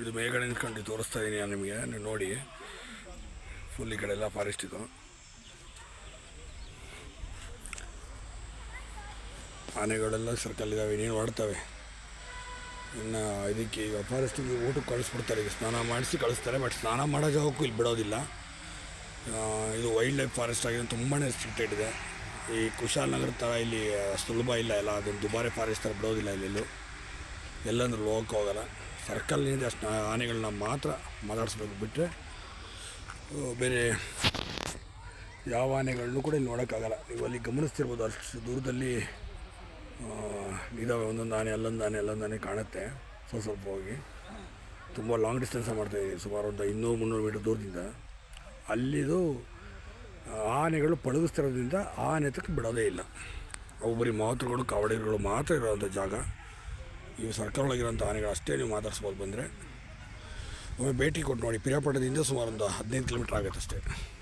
ಇದು ಮೇಲ್ಗಡೆ ನಿಂತ್ಕೊಂಡು ತೋರಿಸ್ತಾ ಇದ್ದೀನಿ ನಾನು ನಿಮಗೆ ನೀವು ನೋಡಿ ಫುಲ್ ಈ ಕಡೆ ಎಲ್ಲ ಫಾರೆಸ್ಟ್ ಇದು ಆನೆಗಳೆಲ್ಲ ಸರ್ಕಲ್ ಇದ್ದಾವೆ ಇನ್ನೇನು ಓಡ್ತವೆ ಇನ್ನು ಇದಕ್ಕೆ ಈಗ ಫಾರೆಸ್ಟಿಗೆ ಊಟಕ್ಕೆ ಕಳಿಸ್ಬಿಡ್ತಾರೆ ಈಗ ಸ್ನಾನ ಮಾಡಿಸಿ ಕಳಿಸ್ತಾರೆ ಬಟ್ ಸ್ನಾನ ಮಾಡೋ ಜಾಗಕ್ಕೂ ಇಲ್ಲಿ ಬಿಡೋದಿಲ್ಲ ಆ, ಇದು ವೈಲ್ಡ್ ಲೈಫ್ ಫಾರೆಸ್ಟ್ ಆಗಿದೆ ತುಂಬಾ ರೆಸ್ಟ್ರಿಕ್ಟೆಡ್ ಇದೆ ಈ ಕುಶಾಲನಗರ ಥರ ಇಲ್ಲಿ ಸುಲಭ ಇಲ್ಲ ಎಲ್ಲ ಅದನ್ನು ದುಬಾರಿ ಫಾರೆಸ್ಟ್ ಥರ ಬಿಡೋದಿಲ್ಲ ಇಲ್ಲೆಲ್ಲೂ ಎಲ್ಲಂದ್ರೂ ಹೋಗಕ್ಕೆ ಹೋಗಲ್ಲ ಸರ್ಕಲ್ನಿಂದ ಅಷ್ಟು ಆನೆಗಳನ್ನ ಮಾತ್ರ ಮಾತಾಡಿಸ್ಬೇಕು ಬಿಟ್ಟರೆ ಬೇರೆ ಯಾವ ಆನೆಗಳನ್ನೂ ಕೂಡ ಇಲ್ಲಿ ನೋಡೋಕ್ಕಾಗಲ್ಲ ನೀವು ಅಲ್ಲಿ ಗಮನಿಸ್ತಿರ್ಬೋದು ಅಷ್ಟು ದೂರದಲ್ಲಿ ಆ, ಇದಾವೆ ಒಂದೊಂದು ಆನೆ ಅಲ್ಲೊಂದು ಆನೆ ಅಲ್ಲೊಂದು ಆನೆ ಕಾಣುತ್ತೆ ಸ್ವಲ್ಪ ಸ್ವಲ್ಪ ಹೋಗಿ ತುಂಬ ಲಾಂಗ್ ಡಿಸ್ಟೆನ್ಸ್ ಮಾಡ್ತಾಯಿದ್ದೀವಿ ಸುಮಾರು ಒಂದು ಇನ್ನೂರು ಮುನ್ನೂರು ಮೀಟರ್ ದೂರದಿಂದ ಅಲ್ಲಿದು ಆ ಆನೆಗಳು ಪಳಗಿಸ್ತಿರೋದ್ರಿಂದ ಆ ಆನೆ ತಕ್ಕ ಬಿಡೋದೇ ಇಲ್ಲ ಅವು ಬರೀ ಮಾತುಗಳು ಕಾವಡಿಗಳು ಮಾತ್ರ ಇರೋವಂಥ ಜಾಗ ಇವು ಸರ್ಕಾರ ಒಳಗಿರೋಂಥ ಆನೆಗಳು ಅಷ್ಟೇ ನೀವು ಮಾತಾಡ್ಸ್ಬೋದು ಬಂದರೆ ಒಮ್ಮೆ ಭೇಟಿ ಕೊಟ್ಟು ನೋಡಿ ಪಿರಿಯಾಪಟ್ಟಣದಿಂದ ಸುಮಾರು ಒಂದು ಹದಿನೈದು ಕಿಲೋಮೀಟ್ರ್ ಆಗುತ್ತೆ ಅಷ್ಟೇ